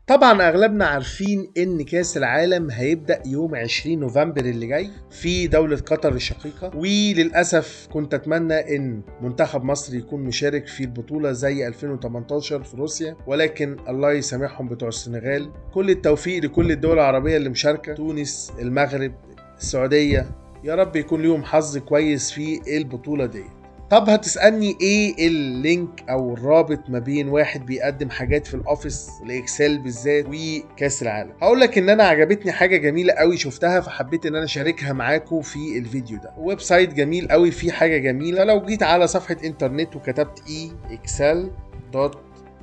طبعا اغلبنا عارفين ان كاس العالم هيبدا يوم 20 نوفمبر اللي جاي في دوله قطر الشقيقه وللاسف كنت اتمنى ان منتخب مصر يكون مشارك في البطوله زي 2018 في روسيا ولكن الله يسامحهم بتوع السنغال كل التوفيق لكل الدول العربيه اللي مشاركه تونس المغرب السعوديه يا رب يكون ليهم حظ كويس في البطوله دي طب هتسألني ايه اللينك او الرابط ما بين واحد بيقدم حاجات في الاوفيس الاكسل بالذات وكاس العالم هقول لك ان انا عجبتني حاجه جميله قوي شفتها فحبيت ان انا اشاركها معاكم في الفيديو ده ويب سايت جميل قوي فيه حاجه جميله لو جيت على صفحه انترنت وكتبت اي اكسل دوت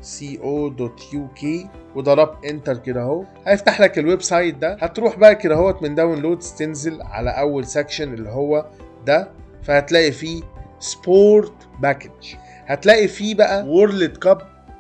co.uk وضربت انتر كده اهو هيفتح لك الويب سايت ده هتروح بقى كده اهوت من داونلودز تنزل على اول سكشن اللي هو ده فهتلاقي فيه سبورت باكج هتلاقي فيه بقى وورلد كاب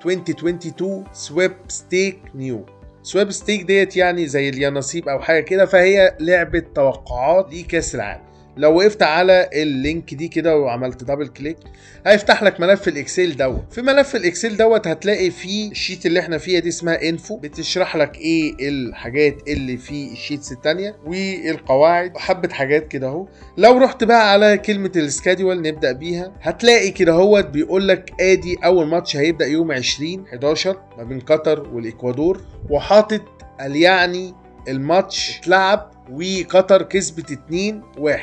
2022 سويب ستيك نيو سويب ستيك ديت يعني زي اليانصيب او حاجه كده فهي لعبه توقعات لكاس العالم لو وقفت على اللينك دي كده وعملت دبل كليك هيفتح لك ملف الاكسل دوت في ملف الاكسل دوت هتلاقي فيه الشيت اللي احنا فيها دي اسمها انفو بتشرح لك ايه الحاجات اللي في الشيتس التانية والقواعد وحبة حاجات كده اهو لو رحت بقى على كلمة السكادول نبدأ بيها هتلاقي كده اهوت بيقول لك ادي اول ماتش هيبدأ يوم 20 11 ما بين قطر والاكوادور وحاطط قال يعني الماتش اتلعب وقطر كسبت 2 1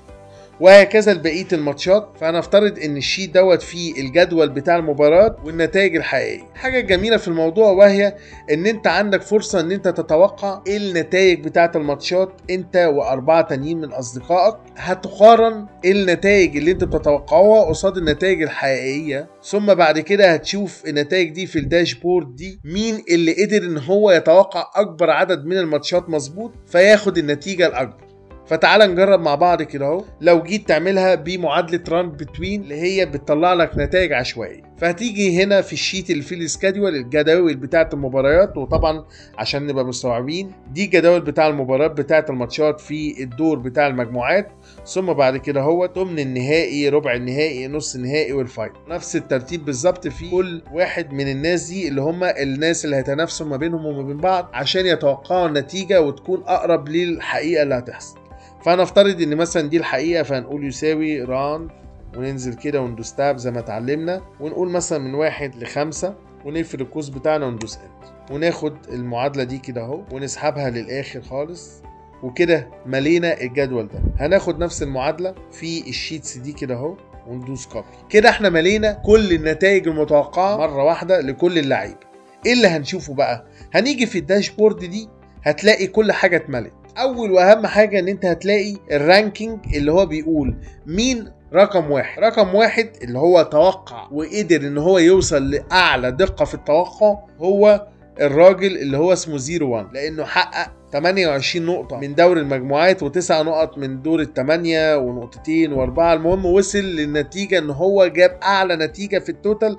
وهكذا لبقيه الماتشات فهنفترض ان الشيت دوت فيه الجدول بتاع المباراه والنتائج الحقيقيه حاجه جميله في الموضوع وهي ان انت عندك فرصه ان انت تتوقع النتائج بتاعه الماتشات انت واربعه تانيين من اصدقائك هتقارن النتائج اللي انت بتتوقعها قصاد النتائج الحقيقيه ثم بعد كده هتشوف النتائج دي في الداشبورد دي مين اللي قدر ان هو يتوقع اكبر عدد من الماتشات مظبوط فياخد النتيجه الاكبر فتعال نجرب مع بعض كده اهو لو جيت تعملها بمعادله ران بتوين اللي هي بتطلع لك نتائج عشوائيه فهتيجي هنا في الشيت اللي فيه السكادول الجداول بتاعه المباريات وطبعا عشان نبقى مستوعبين دي جداول بتاع المباريات بتاعه الماتشات في الدور بتاع المجموعات ثم بعد كده هو ضمن النهائي ربع النهائي نص النهائي والفاينل نفس الترتيب بالظبط في كل واحد من الناس دي اللي هم الناس اللي هيتنافسوا ما بينهم وما بين بعض عشان يتوقعوا النتيجه وتكون اقرب للحقيقه اللي هتحصل فهنفترض ان مثلا دي الحقيقه فهنقول يساوي ران وننزل كده وندوس تاب زي ما اتعلمنا ونقول مثلا من واحد لخمسة ونقفل القوس بتاعنا وندوس انتر وناخد المعادلة دي كده اهو ونسحبها للآخر خالص وكده ملينا الجدول ده هناخد نفس المعادلة في الشيتس دي كده اهو وندوس كوبي كده احنا ملينا كل النتائج المتوقعة مرة واحدة لكل اللعيبة ايه اللي هنشوفه بقى هنيجي في الداشبورد دي هتلاقي كل حاجة اتملت اول واهم حاجه ان انت هتلاقي الرانكينج اللي هو بيقول مين رقم واحد رقم واحد اللي هو توقع وقدر ان هو يوصل لاعلى دقه في التوقع هو الراجل اللي هو اسمه 01 لانه حقق 28 نقطة من دور المجموعات وتسع نقط من دور الثمانية ونقطتين واربعة المهم وصل للنتيجة ان هو جاب اعلى نتيجة في التوتال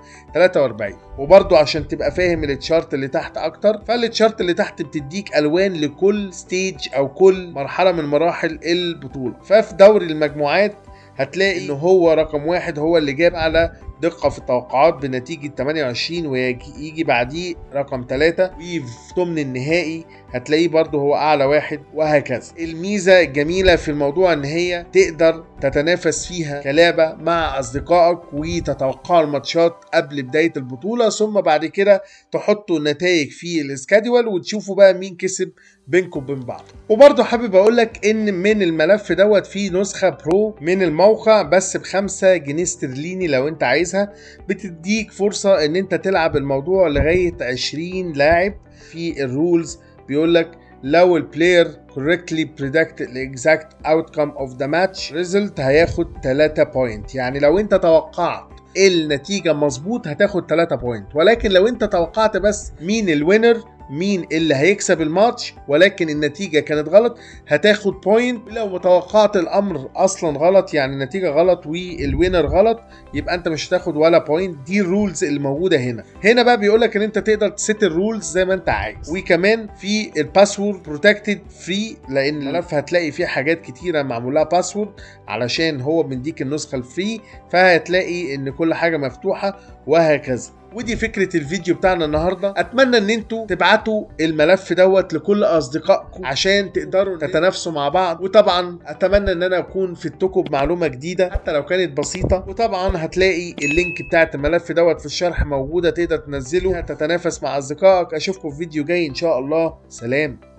43 وبرضو عشان تبقى فاهم التشارت اللي تحت اكتر فالتشارت اللي تحت بتديك الوان لكل ستيج او كل مرحلة من مراحل البطولة ففي دور المجموعات هتلاقي ان هو رقم واحد هو اللي جاب اعلى دقة في التوقعات بنتيجة 28 ويجي بعديه رقم 3 وفي ضمن النهائي هتلاقيه برضه هو أعلى واحد وهكذا الميزة الجميلة في الموضوع إن هي تقدر تتنافس فيها كلعبة مع أصدقائك وتتوقعوا الماتشات قبل بداية البطولة ثم بعد كده تحطوا النتائج في الاسكادول وتشوفوا بقى مين كسب بينكم وبين بعض وبرضه حابب اقول لك ان من الملف دوت فيه نسخه برو من الموقع بس بخمسة جنيه استرليني لو انت عايزها بتديك فرصه ان انت تلعب الموضوع لغايه 20 لاعب في الرولز بيقول لك لو البلاير correctly predict the exact outcome of the match result هياخد 3 بوينت يعني لو انت توقعت النتيجة مظبوط هتاخد 3 بوينت ولكن لو انت توقعت بس مين الوينر مين اللي هيكسب الماتش ولكن النتيجه كانت غلط هتاخد بوينت لو توقعت الامر اصلا غلط يعني النتيجه غلط والوينر غلط يبقى انت مش هتاخد ولا بوينت دي الرولز اللي موجوده هنا هنا بقى بيقول لك ان انت تقدر تست الرولز زي ما انت عايز وكمان في الباسورد بروتكتد فري لان الملف هتلاقي فيه حاجات كتيره معمول لها باسورد علشان هو مديك النسخه الفري فهتلاقي ان كل حاجه مفتوحه وهكذا ودي فكره الفيديو بتاعنا النهارده اتمنى ان انتوا تبعتوا الملف دوت لكل اصدقائكم عشان تقدروا تتنافسوا مع بعض وطبعا اتمنى ان انا اكون فدتكم بمعلومه جديده حتى لو كانت بسيطه وطبعا هتلاقي اللينك بتاعت الملف دوت في الشرح موجوده تقدر تنزله تتنافس مع اصدقائك اشوفكم في فيديو جاي ان شاء الله سلام